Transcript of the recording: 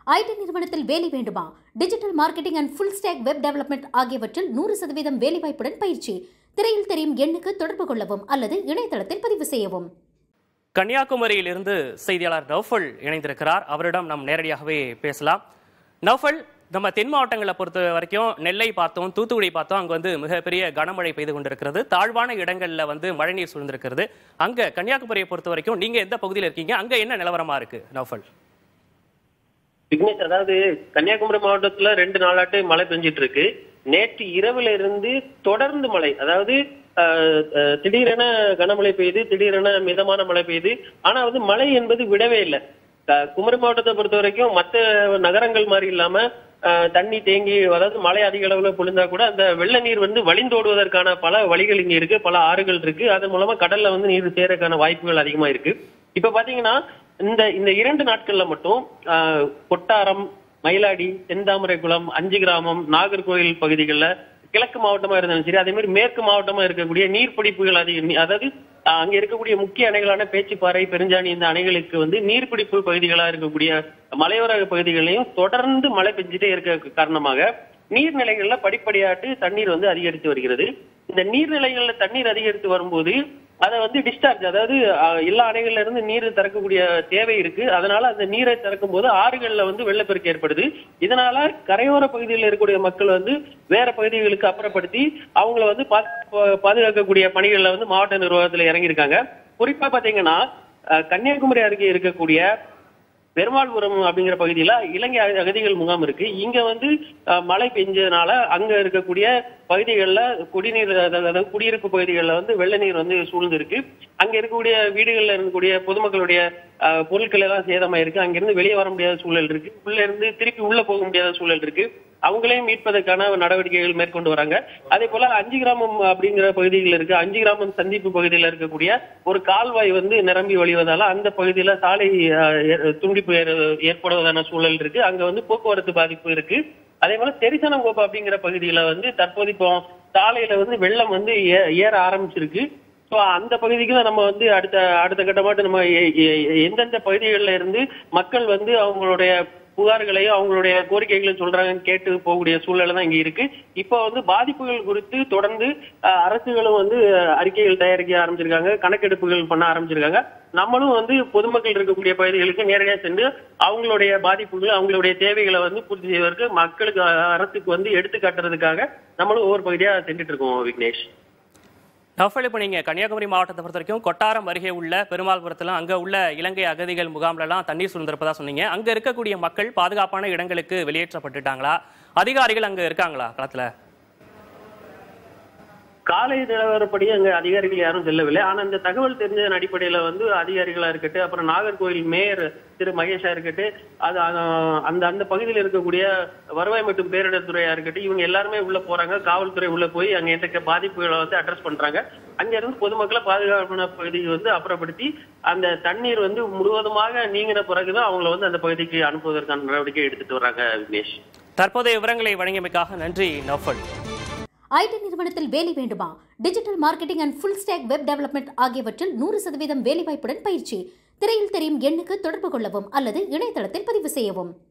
ID நிறுவனத்தில் வேலை வேண்டுமா digital marketing and full stack web development ஆகியவற்றில் நூறு சதவீதம் வேலைவாய்ப்புடன் பயிற்சி திரையில் தெரியும் எண்ணுக்கு தொடர்பு கொள்ளவும் அல்லது இணையதளத்தில் பதிவு செய்யவும் கன்னியாகுமரியிலிருந்து செய்தியாளர் நௌஃபல் இணைந்திருக்கிறார் அவரிடம் நாம் நேரடியாகவே பேசலாம் நௌஃபல் நம்ம தென் மாவட்டங்களை பொறுத்த வரைக்கும் நெல்லை பார்த்தோம் தூத்துக்குடி பார்த்தோம் அங்க வந்து மிகப்பெரிய கனமழை பெய்து கொண்டிருக்கிறது தாழ்வான இடங்கள்ல வந்து மழைநீர் சூழ்ந்திருக்கிறது அங்க கன்னியாகுமரியை பொறுத்த வரைக்கும் நீங்க எந்த பகுதியில் இருக்கீங்க அங்க என்ன நிலவரமா இருக்கு நௌஃபல் விக்னேஷ் அதாவது கன்னியாகுமரி மாவட்டத்துல ரெண்டு நாளாட்டு மழை பெஞ்சிட்டு இருக்கு நேற்று இரவுல இருந்து தொடர்ந்து மழை அதாவது அஹ், அஹ், திடீரென கனமழை பெய்யுது திடீரென மிதமான மழை பெய்யுது ஆனா வந்து மழை என்பது விடவே இல்லை க- குமரி மாவட்டத்தை பொறுத்த வரைக்கும் மற்ற நகரங்கள் மாதிரி இல்லாம அஹ், தண்ணி தேங்கி அதாவது மழை அதிக அளவுல பொழிந்தா கூட அந்த வெள்ள நீர் வந்து வழிந்தோடுவதற்கான பல வழிகள் இங்க இருக்கு பல ஆறுகள் இருக்கு அதன் மூலமா கடல்ல வந்து நீர் சேரக்கான வாய்ப்புகள் அதிகமா இருக்கு இப்ப பாத்தீங்கன்னா இந்த இந்த இரண்டு நாட்கள்ல மட்டும் ஆஹ், கொட்டாரம் மயிலாடி தென்தாமரைக்குளம் அஞ்சு கிராமம் நாகர்கோவில் பகுதிகளில் கிழக்கு மாவட்டமா இருந்தாலும் சரி அதே மாதிரி மேற்கு மாவட்டமா இருக்கக்கூடிய நீர்பிடிப்புகள் அதிகம் அதாவது ஆஹ், அங்க இருக்கக்கூடிய முக்கிய அணைகளான பேச்சிப்பாறை பெருஞ்சாணி இந்த அணைகளுக்கு வந்து நீர்பிடிப்பு பகுதிகளா இருக்கக்கூடிய மலையோர பகுதிகளையும் தொடர்ந்து மழை பெஞ்சிட்டே இருக்க காரணமாக நீர்நிலைகள்ல படிப்படியாட்டு தண்ணீர் வந்து அதிகரித்து வருகிறது இந்த நீர்நிலைகள்ல தண்ணீர் அதிகரித்து வரும்போது அதை வந்து டிஸ்சார்ஜ் அதாவது அஹ், எல்லா அணைகள்ல இருந்து நீர் திறக்கக்கூடிய தேவை இருக்கு அதனால அந்த நீரை திறக்கும் போது ஆறுகள்ல வந்து வெள்ளப்பெருக்கு ஏற்படுது இதனால கரையோர பகுதியில் இருக்கக்கூடிய மக்கள் வந்து வேற பகுதிகளுக்கு அப்புறப்படுத்தி அவங்கள வந்து பா- பாதுகாக்கக்கூடிய பணிகள்ல வந்து மாவட்ட நிர்வாகத்துல இறங்கியிருக்காங்க குறிப்பா பாத்தீங்கன்னா அஹ், கன்னியாகுமரி அருகே இருக்கக்கூடிய பெருமாள்புரம் அப்படிங்கிற பகுதியில இலங்கை அக- அகதிகள் முகாம் இருக்கு இங்க வந்து அஹ், மழை பெஞ்சதுனால அங்க இருக்கக்கூடிய பகுதிகளில் குடிநீர் அதாவது குடியிருப்பு பகுதிகளில் வந்து வெள்ள நீர் வந்து சூழ்ந்து இருக்கு அங்க இருக்கக்கூடிய வீடுகள்ல இருக்கக்கூடிய பொதுமக்களுடைய அஹ், பொருட்கள் எல்லாம் சேதமாயிருக்கு அங்கிருந்து வெளியே வர முடியாத சூழல் இருக்கு உள்ள இருந்து திருப்பி உள்ள போக முடியாத சூழல் இருக்கு அவங்களையும் மீட்பதற்கான நடவடிக்கைகள் மேற்கொண்டு வராங்க அதே போல அஞ்சு கிராமம் அப்படிங்கிற பகுதியில் இருக்கு அஞ்சு கிராமம் சந்திப்பு பகுதியில் இருக்கக்கூடிய ஒரு கால்வாய் வந்து நிரம்பி வழிவதால அந்த பகுதியில சாலை அஹ், ஏ- துண்டிப்பு ஏற- ஏற்படுவதான சூழல் இருக்கு அங்க வந்து போக்குவரத்து பாதிப்பு இருக்கு அதே போல தெரிசனங்கோப்பு அப்படிங்கிற பகுதியில வந்து தற்போது இப்போ சாலையில வந்து வெள்ளம் வந்து ஏ- ஏற ஆரம்பிச்சிருக்கு ஸோ அந்த பகுதிக்கு தான் நம்ம வந்து அடுத்த அடுத்த கட்டமாட்டு நம்ம எ- எ- எந்தெந்த பகுதிகளில் இருந்து மக்கள் வந்து அவங்களுடைய புகார்களையும் அவங்களுடைய கோரிக்கைகளையும் சொல்றாங்கன்னு கேட்டு போகக்கூடிய சூழ்நிலை தான் இங்க இருக்கு இப்போ வந்து பாதிப்புகள் குறித்து தொடர்ந்து அஹ், அரசுகளும் வந்து அஹ், அறிக்கைகள் தயாரிக்க ஆரம்பிச்சிருக்காங்க கணக்கெடுப்புகள் பண்ண ஆரம்பிச்சிருக்காங்க நம்மளும் வந்து பொதுமக்கள் இருக்கக்கூடிய பகுதிகளுக்கு நேரடியாக சென்று அவங்களுடைய பாதிப்புகள் அவங்களுடைய தேவைகளை வந்து பூர்த்தி செய்வதற்கு மக்களுக்கு அஹ், அரசுக்கு வந்து எடுத்து காட்டுறதுக்காக நம்மளும் ஒவ்வொரு பகுதியா சென்றுட்டு இருக்கோம் விக்னேஷ் நௌஃபல் இப்போ நீங்க கன்னியாகுமரி மாவட்டத்தை பொறுத்த வரைக்கும் கொட்டாரம் அருகே உள்ள பெருமாள்புரத்துல அங்க உள்ள இலங்கை அகதிகள் முகாம்லலாம் தண்ணீர் சூழ்ந்திருப்பதா சொன்னீங்க அங்க இருக்கக்கூடிய மக்கள் பாதுகாப்பான இடங்களுக்கு வெளியேற்றப்பட்டுட்டாங்களா அதிகாரிகள் அங்க இருக்காங்களா களத்துல காலை நிலவரப்படி அங்க அதிகாரிகள் யாரும் செல்லவில்லை ஆனா இந்த தகவல் தெரிஞ்சதன் அடிப்படையில வந்து அதிகாரிகளா இருக்கட்டும் அப்புறம் நாகர்கோவில் மேயர் திரு மகேஷா இருக்கட்டும் அது அஹ், அந்த அந்த பகுதியில் இருக்கக்கூடிய வருவாய் மற்றும் பேரிடர் துறையா இருக்கட்டும் இவங்க எல்லாருமே உள்ள போறாங்க காவல்துறை உள்ள போய் அங்க இருக்க பாதிப்புகளை வந்து அட்ரஸ் பண்றாங்க அங்க இருந்து பொதுமக்களை பாதுகாப்பான பகுதிக்கு வந்து அப்புறப்படுத்தி அந்த தண்ணீர் வந்து முழுவதுமாக நீங்கின பிறகுதான் அவங்கள வந்து அந்த பகுதிக்கு அனுப்புவதற்கான நடவடிக்கை எடுத்துட்டு வர்றாங்க விக்னேஷ் தற்போதைய விவரங்களை வழங்கியமைக்காக நன்றி நௌஃபல் ஐடி நிறுவனத்தில் வேலை வேண்டுமா digital marketing and full stack web development ஆகியவற்றில் நூறு சதவீதம் வேலைவாய்ப்புடன் பயிற்சி திரையில் தெரியும் எண்ணுக்கு தொடர்பு கொள்ளவும் அல்லது இணையதளத்தில் பதிவு செய்யவும்